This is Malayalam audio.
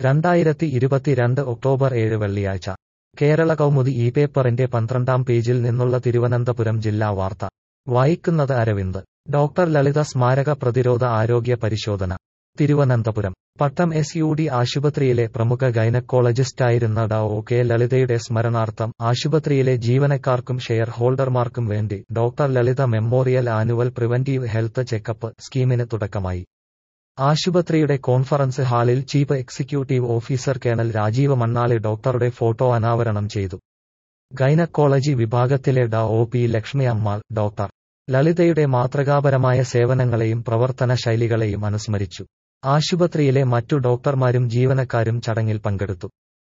രണ്ടായിരത്തി ഇരുപത്തിരണ്ട് ഒക്ടോബർ ഏഴ് വെള്ളിയാഴ്ച കേരള കൗമുദി ഈ പേപ്പറിന്റെ പന്ത്രണ്ടാം പേജിൽ നിന്നുള്ള തിരുവനന്തപുരം ജില്ലാ വാർത്ത വായിക്കുന്നത് അരവിന്ദ് ഡോക്ടർ ലളിത സ്മാരക പ്രതിരോധ ആരോഗ്യ പരിശോധന Thiruvananthapuram Pattom S U D ആശുപത്രിയിലെ പ്രമുഖ ഗൈനക്കോളജിസ്റ്റായിരുന്ന ഡ ഒ കെ ലളിതയുടെ സ്മരണാർത്ഥം ആശുപത്രിയിലെ ജീവനക്കാർക്കും ഷെയർ ഹോൾഡർമാർക്കും വേണ്ടി doctor Lalitha memorial annual preventive health checkup സ്കീമിന് തുടക്കമായി ആശുപത്രിയുടെ കോൺഫറൻസ് ഹാളിൽ chief executive officer colonel Rajeev Mannali ഡോക്ടറുടെ ഫോട്ടോ അനാവരണം ചെയ്തു ഗൈനക്കോളജി വിഭാഗത്തിലെ ഡ O P Lakshmi Ammal doctor ലളിതയുടെ മാതൃകാപരമായ സേവനങ്ങളെയും പ്രവർത്തന ശൈലികളെയും അനുസ്മരിച്ചു ആശുപത്രിയിലെ മറ്റു ഡോക്ടർമാരും ജീവനക്കാരും ചടങ്ങിൽ പങ്കെടുത്തു